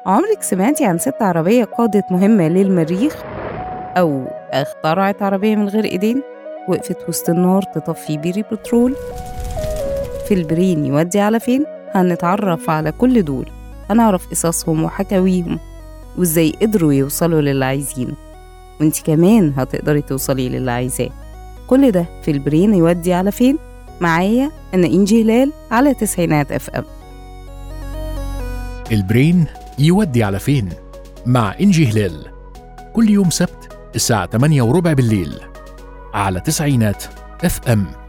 عمرك سمعتي عن ست عربية قادت مهمة للمريخ؟ أو اخترعت عربية من غير إيدين؟ وقفت وسط النار تطفي بيري بترول؟ في البرين يودي على فين؟ هنتعرف على كل دول هنعرف قصصهم وحكاويهم وإزاي قدروا يوصلوا للي عايزينه وانت كمان هتقدري توصلي للي عايزاه كل ده في البرين يودي على فين؟ معايا أنا إنجي هلال على تسعينات اف ام البرين يودي على فين مع إنجي هلال كل يوم سبت الساعة 8 وربع بالليل على تسعينات اف ام